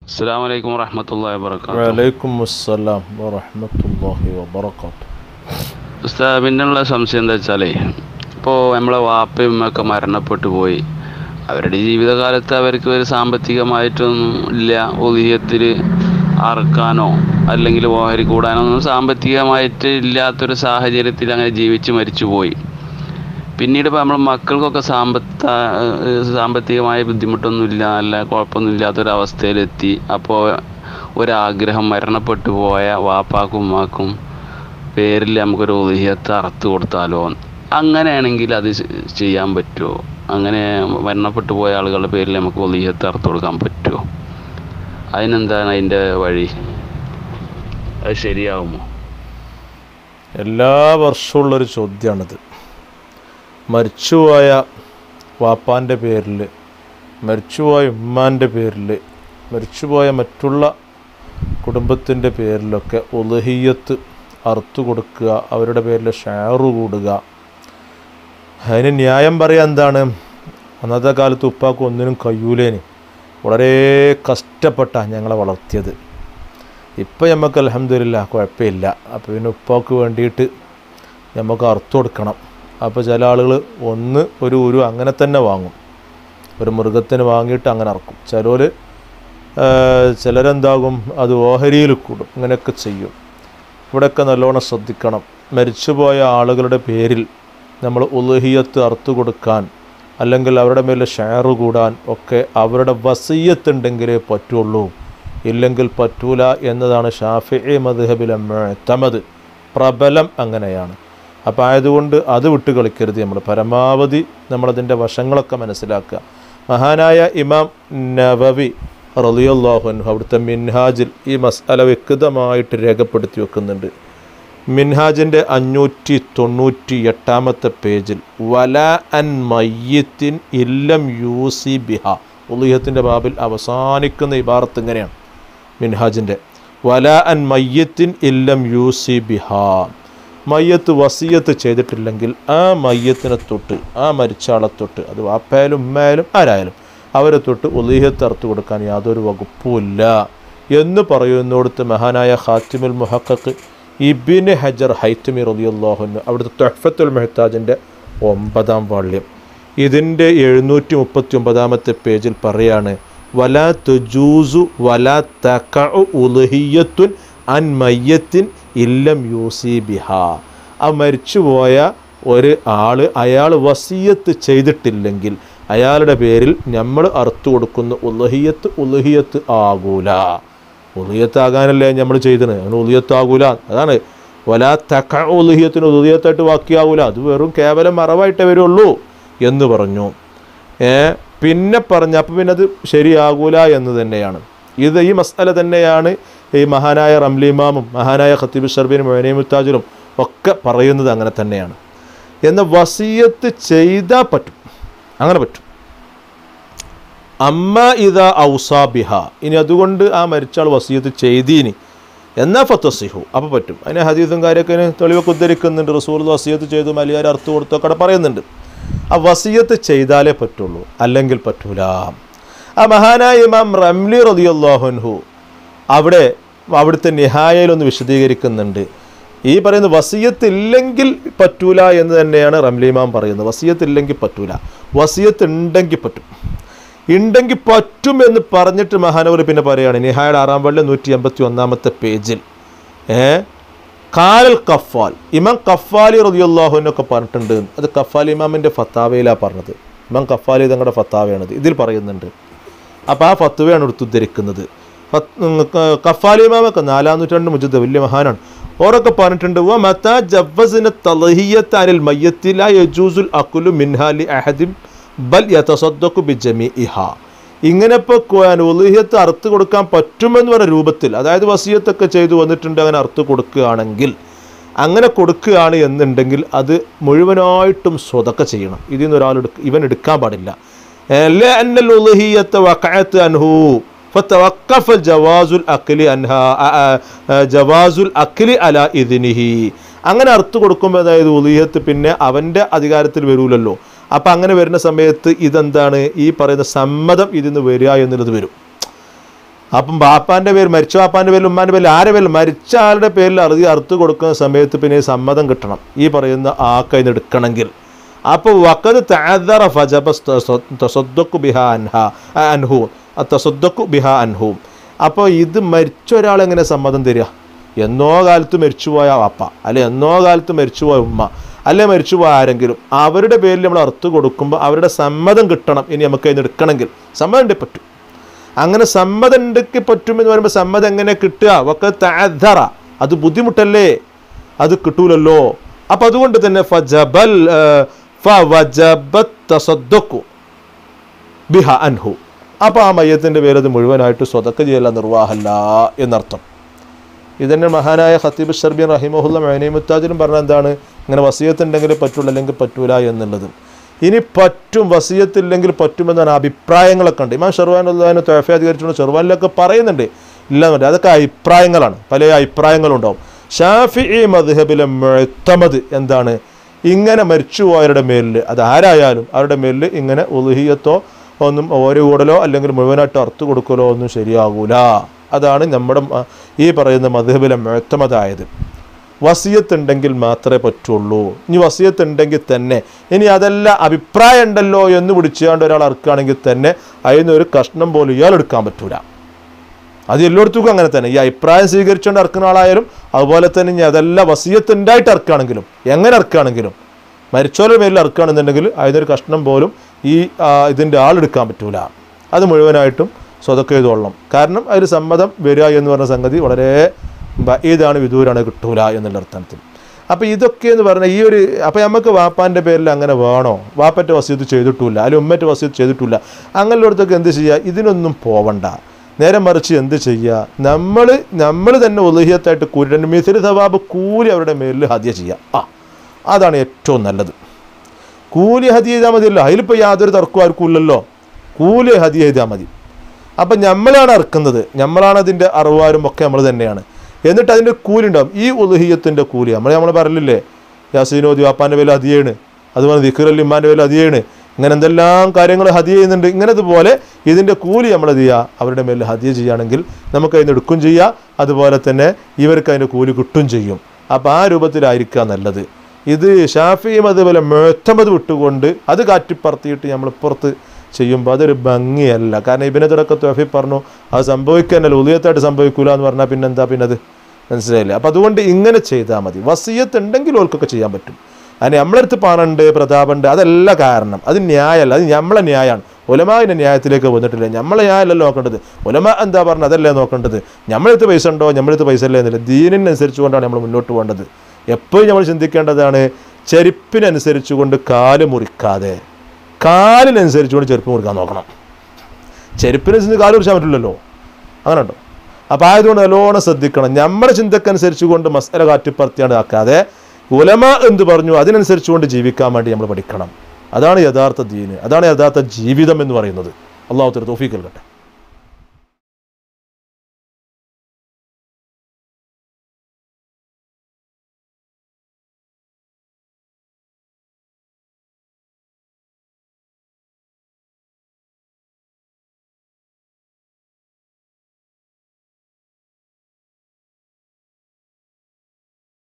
അസ്സാം വലൈക്കും വറഹമത്തല്ലാ വാബർക്കാത്തു വലൈക്കും അസ്സലാം വറഹ്മത്തുള്ളാഹി വബറകാത്തു ഉസ്താദ് പിന്നെയുള്ള സംശയം എന്താ വെച്ചാലേ ഇപ്പോൾ നമ്മളെ വാപ്പയും ഉമ്മയൊക്കെ മരണപ്പെട്ടു പോയി അവരുടെ ജീവിതകാലത്ത് അവർക്ക് ഒരു സാമ്പത്തികമായിട്ടൊന്നും ഇല്ല ഒലിയത്തിൽ അറക്കാനോ അല്ലെങ്കിൽ ഓഹരി കൂടാനോ ഒന്നും സാമ്പത്തികമായിട്ട് ഇല്ലാത്തൊരു സാഹചര്യത്തിൽ അങ്ങനെ ജീവിച്ച് മരിച്ചുപോയി പിന്നീട് ഇപ്പോൾ നമ്മൾ മക്കൾക്കൊക്കെ സാമ്പത്ത സാമ്പത്തികമായ ബുദ്ധിമുട്ടൊന്നുമില്ല നല്ല കുഴപ്പമൊന്നും ഇല്ലാത്തൊരവസ്ഥയിലെത്തി അപ്പോൾ ഒരാഗ്രഹം മരണപ്പെട്ടു പോയ വാപ്പാക്കും ഉമ്മാക്കും പേരിൽ നമുക്കൊരു ഉദയത്ത് അറുത്ത് കൊടുത്താലോ അങ്ങനെയാണെങ്കിൽ അത് ചെ- ചെയ്യാൻ പറ്റുമോ അങ്ങനെ മരണപ്പെട്ടു പോയ ആളുകളുടെ പേരിൽ നമുക്ക് ഉദയത്ത് അറുത്ത് കൊടുക്കാൻ പറ്റുമോ അതിനെന്താണ് അതിൻ്റെ വഴി അത് ശരിയാവുമോ എല്ലാ വർഷമുള്ളൊരു ചോദ്യമാണിത് മരിച്ചുപോയ വാപ്പാൻ്റെ പേരിൽ മരിച്ചുപോയ ഉമ്മാൻ്റെ പേരിൽ മരിച്ചുപോയ മറ്റുള്ള കുടുംബത്തിൻ്റെ പേരിലൊക്കെ ഉലഹിയത്ത് അറുത്തു കൊടുക്കുക അവരുടെ പേരിൽ ഷെയറ് കൂടുക അതിന് ന്യായം പറയാൻ എന്താണ് അന്നത്തെ കാലത്ത് ഉപ്പാക്ക് ഒന്നിനും കഴിയൂലേന് വളരെ കഷ്ടപ്പെട്ട ഞങ്ങളെ വളർത്തിയത് ഇപ്പം നമുക്ക് അലഹമില്ല കുഴപ്പമില്ല അപ്പോൾ പിന്നെ ഉപ്പാക്ക് വേണ്ടിയിട്ട് നമുക്ക് അറുത്ത് കൊടുക്കണം അപ്പോൾ ചില ആളുകൾ ഒന്ന് ഒരു ഉരു അങ്ങനെ തന്നെ വാങ്ങും ഒരു മൃഗത്തിന് വാങ്ങിയിട്ട് അങ്ങനെ അറക്കും ചിലർ ചിലരെന്താകും അത് ഓഹരിയിൽ കൂടും ഇങ്ങനെയൊക്കെ ചെയ്യും ഇവിടെയൊക്കെ നല്ലോണം ശ്രദ്ധിക്കണം മരിച്ചുപോയ ആളുകളുടെ പേരിൽ നമ്മൾ ഉലഹിയത്ത് അറുത്തു കൊടുക്കാൻ അല്ലെങ്കിൽ അവരുടെ മേലെ ഷെയർ കൂടാൻ ഒക്കെ അവരുടെ വസീയത്തുണ്ടെങ്കിലേ പറ്റുള്ളൂ ഇല്ലെങ്കിൽ പറ്റൂല എന്നതാണ് ഷാഫി മദ്ഹബിലെ മുഅ്തമദ് പ്രബലം അങ്ങനെയാണ് അപ്പോൾ ആയതുകൊണ്ട് അത് വിട്ട് കളിക്കരുത് നമ്മൾ പരമാവധി നമ്മളതിൻ്റെ വശങ്ങളൊക്കെ മനസ്സിലാക്കുക മഹാനായ ഇമാം നവവി റളിയല്ലാഹുഅൻഹു അവിടുത്തെ മിൻഹാജിൽ ഈ മസ്അല വ്യക്തമായിട്ട് രേഖപ്പെടുത്തി വെക്കുന്നുണ്ട് മിൻഹാജിൻ്റെ അഞ്ഞൂറ്റി തൊണ്ണൂറ്റി എട്ടാമത്തെ പേജിൽ വല അൻ മയ്യത്തിൻ ഇല്ലം യൂസി ബിഹ ഉലിഹത്തിൻ്റെ ബാബിൽ അവസാനിക്കുന്ന ഇബാറത്ത് ഇങ്ങനെയാണ് മിൻഹാജിൻ്റെ വല അൻ മയ്യത്തിൻ ഇല്ലം യൂസി ബിഹ മയ്യത്ത് വസീയത്ത് ചെയ്തിട്ടില്ലെങ്കിൽ ആ മയ്യത്തിനെ തൊട്ട് ആ മരിച്ച ആളെ തൊട്ട് അത് വാപ്പായാലും ഉമ്മയായാലും ആരായാലും അവരെ തൊട്ട് ഉലീഹത്ത് അറുത്ത് കൊടുക്കാൻ യാതൊരു വകുപ്പുമില്ല എന്ന് പറയുന്നിടത്ത് മഹാനായ ഖാത്തിമുൽ മുഹഖഖ് ഇബിന് ഹജർ ഹൈത്തമി റളിയല്ലാഹുന്നു അവിടുത്തെ തൊഹഫത്തുൽ മെഹ്താജിൻ്റെ ഒമ്പതാം വാള്യം ഇതിൻ്റെ എഴുന്നൂറ്റി മുപ്പത്തി ഒമ്പതാമത്തെ പേജിൽ പറയാണ് വല തുജൂസു വല തഖഉ ഉലുഹിയത്തുൻ അൻ മയ്യത്തിൻ ഇല്ലം യൂസി ബിഹ ആ മരിച്ചുപോയ ഒരു ആൾ അയാൾ വസീയത്ത് ചെയ്തിട്ടില്ലെങ്കിൽ അയാളുടെ പേരിൽ നമ്മൾ അറുത്തു കൊടുക്കുന്ന ഉലഹിയത്ത് ഉലഹിയത്ത് ആകൂല ഉലിയത്താകാനല്ലേ നമ്മൾ ചെയ്തത് അങ്ങനെ ഉലിയത്താകൂല അതാണ് വലാ തക്ക ഉലുഹിയത്തിന് ഉലിയത്തായിട്ട് വാക്കിയാകൂല അത് വെറും കേവലം മറവായിട്ടേ വരുള്ളൂ എന്ന് പറഞ്ഞു ഏ പിന്നെ പറഞ്ഞ അപ്പം പിന്നെ അത് ശരിയാകൂല എന്ന് തന്നെയാണ് ഇത് ഈ മസാല തന്നെയാണ് ഈ മഹാനായ റംലിമാമും മഹാനായ ഖത്തീബ് ഷർബീനും മൊനീമുത്താജുലും ഒക്കെ പറയുന്നത് അങ്ങനെ തന്നെയാണ് എന്ന വസീയത്ത് ചെയ്താൽ പറ്റും അങ്ങനെ പറ്റും അമ്മ ഇത ഔസാ ബിഹ ഇനി അതുകൊണ്ട് ആ മരിച്ചാൾ വസീയത്ത് ചെയ്തീനി എന്നാ ഫത്തസിഹു അപ്പോൾ പറ്റും അതിന് ഹദീസും കാര്യമൊക്കെ അതിന് തെളിവൊക്കെ ഉദ്ധരിക്കുന്നുണ്ട് റസൂൽ വസീയത്ത് ചെയ്തു മലിയാർ അർത്ഥം കൊടുത്തൊക്കെ അവിടെ പറയുന്നുണ്ട് ആ വസീയത്ത് ചെയ്താലേ പറ്റുള്ളൂ അല്ലെങ്കിൽ പറ്റൂല ആ മഹാനായ ഇമാം റംലി റതിയുല്ലാഹുൻഹു അവിടെ അവിടുത്തെ നിഹായയിലൊന്ന് വിശദീകരിക്കുന്നുണ്ട് ഈ പറയുന്ന വസീയത്ത് ഇല്ലെങ്കിൽ പറ്റൂല എന്ന് തന്നെയാണ് റംലി ഇമാം പറയുന്നത് വസീയത്ത് ഇല്ലെങ്കിൽ പറ്റൂല വസീയത്ത് ഉണ്ടെങ്കിൽ പറ്റും ഉണ്ടെങ്കിൽ പറ്റും എന്ന് പറഞ്ഞിട്ട് മഹാനവർ പിന്നെ പറയുകയാണ് നിഹായുടെ ആറാം പള്ളി നൂറ്റി എൺപത്തി ഒന്നാമത്തെ പേജിൽ ഏ കാലൽ കഫാൽ ഇമാം കഫാലി റതിയുല്ലാഹുവിനൊക്കെ പറഞ്ഞിട്ടുണ്ട് അത് കഫാൽ ഇമാമിൻ്റെ ഫത്താവയിലാണ് പറഞ്ഞത് ഇമാം കഫാലി തങ്ങളുടെ ഫത്താവയാണത് ഇതിൽ പറയുന്നുണ്ട് അപ്പോൾ ആ ഫത്തുവയാണ് എടുത്തുദ്ധരിക്കുന്നത് കഫാലി ഇമാമൊക്കെ നാലാം നൂറ്റാണ്ട് മുജദ് വലിയ മഹാനാണ് ഓരൊക്കെ പറഞ്ഞിട്ടുണ്ട് വ മത ജവ്വസിന തലഹിയത്ത് അനിൽ മയ്യത്തി ലാ യജൂസുൽ അക്കുലു മിൻഹാലി അഹദിം ബൽ യതസദ്ദഖു ബിജമീഇഹ ഇങ്ങനെ ഇപ്പോൾ ഉലുഹിയത്ത് അറുത്ത് കൊടുക്കാൻ പറ്റുമെന്ന് പറഞ്ഞ രൂപത്തിൽ അതായത് വസീയത്തൊക്കെ ചെയ്തു വന്നിട്ടുണ്ട് അങ്ങനെ അറുത്ത് കൊടുക്കുകയാണെങ്കിൽ അങ്ങനെ കൊടുക്കുകയാണ് എന്നുണ്ടെങ്കിൽ അത് മുഴുവനായിട്ടും സ്വതക്ക ചെയ്യണം ഇതിൽ നിന്ന് ഒരാൾ എടുക്ക ഇവൻ എടുക്കാൻ പാടില്ല لأن الألوهية وقعت عنه فتوقف جواز الأكل عنها جواز الأكل على إذنه അങ്ങനെ അറുത്ത് കൊടുക്കുമ്പോൾ അതായത് ഉലിഹത്ത് പിന്നെ അവൻ്റെ അധികാരത്തിൽ വരൂലല്ലോ അപ്പം അങ്ങനെ വരുന്ന സമയത്ത് ഇതെന്താണ് ഈ പറയുന്ന സമ്മതം ഇതിന്ന് വരിക എന്നുള്ളത് വരും അപ്പം ബാപ്പാൻ്റെ പേര് മരിച്ച ബാപ്പാൻ്റെ പേരിൽ ഉമ്മാൻ്റെ പേരിൽ ആരുടെ പേരിൽ മരിച്ച ആളുടെ പേരിൽ അറുതി അറുത്ത് കൊടുക്കുന്ന സമയത്ത് പിന്നെ ഈ സമ്മതം കിട്ടണം ഈ പറയുന്ന ആ കയ്യിൽ എടുക്കണമെങ്കിൽ അപ്പോൾ വക്കത് താദറ ഫജബ തസദ്ദഖു ബിഹ അൻഹ അൻഹു തസദ്ദഖു ബിഹ അൻഹു അപ്പോൾ ഇത് മരിച്ച ഒരാൾ എങ്ങനെ സമ്മതം തരിക എന്നോ കാലത്ത് മരിച്ചുപോയ വാപ്പ അല്ലെ എന്നോ കാലത്ത് മരിച്ചുപോയ ഉമ്മ അല്ലെ മരിച്ചുപോയ ആരെങ്കിലും അവരുടെ പേരിൽ നമ്മൾ അറുത്ത് കൊടുക്കുമ്പോൾ അവരുടെ സമ്മതം കിട്ടണം ഇനി നമുക്ക് അതിന് എടുക്കണമെങ്കിൽ സമ്മതം ഉണ്ടെങ്കിൽ പറ്റും അങ്ങനെ സമ്മതം ഉണ്ടെങ്കിൽ പറ്റുമെന്ന് പറയുമ്പോൾ സമ്മതം എങ്ങനെ കിട്ടുക ഒക്കെ താധറ അത് ബുദ്ധിമുട്ടല്ലേ അത് കിട്ടൂലല്ലോ അപ്പം അതുകൊണ്ട് തന്നെ ഫജബൽ ആ, ഫവജബത്ത് തസദ്ദഖു ബിഹ അൻഹു അപ്പോൾ ആ മയ്യത്തിൻ്റെ പേര് അത് മുഴുവനായിട്ട് സ്വതക്ക ചെയ്യല നിർവാഹല്ല എന്നർത്ഥം ഇതന്നെ മഹാനായ ഖത്തീബ് ഷർബിൻ റഹിമഹുല്ല മൈനി മുത്താജിനും പറഞ്ഞ എന്താണ് ഇങ്ങനെ വസീയത്തുണ്ടെങ്കിൽ പറ്റുള്ളൂ അല്ലെങ്കിൽ പറ്റൂല എന്നുള്ളത് ഇനി പറ്റും വസീയത്തില്ലെങ്കിൽ പറ്റുമെന്നാണ് അഭിപ്രായങ്ങളൊക്കെ ഉണ്ട് ഇമാം ഷെർവാൻ ഉള്ളതിന് തൊഫ അധികരിച്ചുകൊണ്ട് ഷെർവാനിലൊക്കെ പറയുന്നുണ്ട് ഇല്ല എന്ന് പറഞ്ഞാൽ അതൊക്കെ അഭിപ്രായങ്ങളാണ് പല അഭിപ്രായങ്ങളുണ്ടാവും ഷാഫി മദ്ഹബിലെ മുഴത്തമത് എന്താണ് ഇങ്ങനെ മരിച്ചുപോയവരുടെ മേലിൽ അത് ആരായാലും അവരുടെ മേലിൽ ഇങ്ങനെ ഉലുഹിയത്തോ ഒന്നും ഓരോ കൂടലോ അല്ലെങ്കിൽ മുഴുവനായിട്ട് അറുത്ത് കൊടുക്കലോ ഒന്നും ശരിയാകൂല അതാണ് നമ്മുടെ മ- ഈ പറയുന്ന മധുബിലെ മുഴത്തമതായത് വസിയത്തുണ്ടെങ്കിൽ മാത്രമേ പറ്റുള്ളൂ ഇനി വസിയത്തുണ്ടെങ്കിൽ തന്നെ ഇനി അതല്ല അഭിപ്രായം ഉണ്ടല്ലോ എന്ന് പിടിച്ചുകൊണ്ട് ഒരാൾ അറുക്കുകയാണെങ്കിൽ തന്നെ അതിന് ഒരു കഷ്ണം പോലും ഇയാൾ എടുക്കാൻ പറ്റൂല അത് എല്ലായിടത്തും അങ്ങനെ തന്നെ ഈ അഭിപ്രായം സ്വീകരിച്ചുകൊണ്ട് ഇറക്കുന്ന ആളായാലും അതുപോലെ തന്നെ ഇനി അതല്ല വസീയത്ത് ഉണ്ടായിട്ട് ഇറക്കുകയാണെങ്കിലും എങ്ങനെ ഇറക്കുകയാണെങ്കിലും മരിച്ചവരുടെ പേരിൽ ഇറക്കുകയാണെന്നുണ്ടെങ്കിൽ അതിനൊരു കഷ്ണം പോലും ഈ ആ, ഇതിൻ്റെ ആളെടുക്കാൻ പറ്റൂല അത് മുഴുവനായിട്ടും സ്വതക്ക ചെയ്തോളണം കാരണം അതിൽ സമ്മതം വരിക എന്ന് പറഞ്ഞ സംഗതി വളരെ ബ- ഇതാണ് വിദൂരാണ് കിട്ടൂല എന്നുള്ള അർത്ഥത്തിൽ അപ്പോൾ ഇതൊക്കെ എന്ന് പറഞ്ഞാൽ ഈ ഒരു അപ്പോൾ നമുക്ക് വാപ്പാൻ്റെ പേരിൽ അങ്ങനെ വേണോ വാപ്പൻ്റെ വസീത്ത് ചെയ്തിട്ടില്ല അല്ലെങ്കിൽ ഉമ്മൻ്റെ വസീത്ത് ചെയ്തിട്ടില്ല അങ്ങനെയുള്ളടത്തൊക്കെ എന്ത് ചെയ്യുക ഇതിനൊന്നും പോവണ്ട നേരെ മറിച്ച് എന്ത് ചെയ്യുക നമ്മൾ നമ്മൾ തന്നെ ഉലഹിയത്തായിട്ട് കൂലി രണ്ട് മിഥിരി സവാബ് കൂലി അവരുടെ മേലിൽ ഹദ്യ ചെയ്യുക ആ അതാണ് ഏറ്റവും നല്ലത് കൂലി ഹദ്യ ചെയ്താൽ മതിയല്ലോ അതിലിപ്പോൾ യാതൊരു തർക്കവും ആർക്കും ഇല്ലല്ലോ കൂലി ഹദ്യ ചെയ്താൽ മതി അപ്പം നമ്മളാണ് ഇറക്കുന്നത് നമ്മളാണ് അതിൻ്റെ അറുവാരും ഒക്കെ നമ്മൾ തന്നെയാണ് എന്നിട്ട് അതിൻ്റെ കൂലി ഉണ്ടാവും ഈ ഉലുഹിയത്തിൻ്റെ കൂലി നമ്മൾ നമ്മൾ പറഞ്ഞില്ലേ യാസീനോദി വാപ്പാൻ്റെ പേര് ഹദിയാണ് അതുപോലെ ദിഖുറൽ ഇമ്മാൻ്റെ പേര് ഹദിയാണ് ഇങ്ങനെ എന്തെല്ലാം കാര്യങ്ങൾ ഹദിയ ചെയ്യുന്നുണ്ട് ഇങ്ങനതുപോലെ ഇതിൻ്റെ കൂലി നമ്മൾ എന്ത് ചെയ്യുക അവരുടെ മേലിൽ ഹദിയ ചെയ്യുകയാണെങ്കിൽ നമുക്ക് അതിന് എടുക്കും ചെയ്യാം അതുപോലെ തന്നെ ഇവർക്ക് അതിൻ്റെ കൂലി കിട്ടും ചെയ്യും അപ്പോൾ ആ രൂപത്തിലായിരിക്കുക നല്ലത് ഇത് ഷാഫിയും അതുപോലെ മേത്തമത് വിട്ടുകൊണ്ട് അത് കാറ്റിപ്പറത്തിയിട്ട് നമ്മൾ പുറത്ത് ചെയ്യുമ്പോൾ അതൊരു ഭംഗിയല്ല കാരണം ഇബിനെ തുടക്ക തൊഫി പറഞ്ഞു അത് സംഭവിക്കാനല്ല ഉദയത്തായിട്ട് സംഭവിക്കൂല എന്ന് പറഞ്ഞാൽ പിന്നെന്താ പിന്നെ അത് മനസ്സിലായില്ലേ അപ്പം അതുകൊണ്ട് ഇങ്ങനെ ചെയ്താൽ മതി വസീയത്ത് ഉണ്ടെങ്കിൽ ഓൾക്കൊക്കെ ചെയ്യാൻ പറ്റും അതിന് നമ്മളടുത്ത് പണുണ്ട് പ്രതാപുണ്ട് അതല്ല കാരണം അത് ന്യായമല്ല അത് നമ്മളെ ന്യായമാണ് ഒലമാവിൻ്റെ ന്യായത്തിലേക്ക് വന്നിട്ടില്ല നമ്മളെ ന്യായമല്ലല്ലോ നോക്കേണ്ടത് ഒലമ എന്താ പറഞ്ഞത് അതല്ലേ നോക്കേണ്ടത് നമ്മളടുത്ത് പൈസ ഉണ്ടോ നമ്മളടുത്ത് പൈസ അല്ലേ എന്നില്ല ദീനിനനുസരിച്ച് കൊണ്ടാണ് നമ്മൾ മുന്നോട്ട് പോകേണ്ടത് എപ്പോഴും നമ്മൾ ചിന്തിക്കേണ്ടതാണ് ചെരുപ്പിനനുസരിച്ച് കൊണ്ട് കാല് മുറിക്കാതെ കാലിനനുസരിച്ചുകൊണ്ട് ചെരുപ്പ് മുറിക്കാൻ നോക്കണം ചെരുപ്പിനനുസരിച്ച് കാല് മുറിച്ചാൻ പറ്റില്ലല്ലോ അങ്ങനെ ഉണ്ടോ അപ്പോൾ ആയതുകൊണ്ട് നല്ലോണം ശ്രദ്ധിക്കണം നമ്മുടെ ചിന്തക്കനുസരിച്ച് കൊണ്ട് മസാല കാറ്റിപ്പറത്തിയാണ് ആക്കാതെ ഉലമ എന്ത് പറഞ്ഞു അതിനനുസരിച്ച് കൊണ്ട് ജീവിക്കാൻ വേണ്ടി നമ്മൾ പഠിക്കണം അതാണ് യഥാർത്ഥ ദീന് അതാണ് യഥാർത്ഥ ജീവിതം എന്ന് പറയുന്നത് അള്ളാഹു തോഫീ നൽകട്ടെ